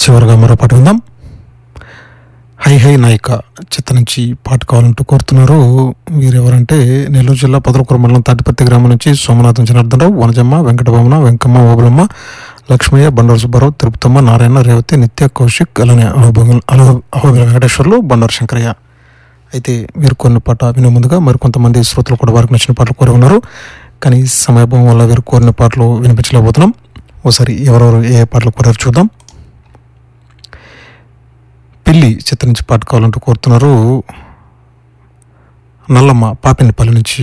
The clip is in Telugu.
చివరిగా మరో పాట విందాం హై హై నాయిక చిత్త నుంచి పాట కావాలంటూ కోరుతున్నారు వీరెవరంటే నెల్లూరు జిల్లా పదలకూర మండలం తాటిపత్తి గ్రామం నుంచి సోమనాథం జనార్దనరావు వనజమ్మ వెంకటభవన వెంకమ్మ ఓబులమ్మ లక్ష్మయ్య బండారు సుబ్బారావు తిరుపతమ్మ నారాయణ రేవతి నిత్య కౌశిక్ అలానే అహోబిల అహోబిల వెంకటేశ్వర్లు బండారు శంకరయ్య అయితే మీరు కొన్ని పాట వినే ముందుగా మరికొంతమంది శ్రోతలు కూడా వారికి నచ్చిన పాటలు కోరి ఉన్నారు కానీ సమయభావం వల్ల వీరు కోరిన పాటలు వినిపించలేకపోతున్నాం ఒకసారి ఎవరెవరు ఏ పాటలు కోరారు చూద్దాం పిల్లి చిత్ర నుంచి పాట కావాలంటూ కోరుతున్నారు నల్లమ్మ పాపినిపల్లి నుంచి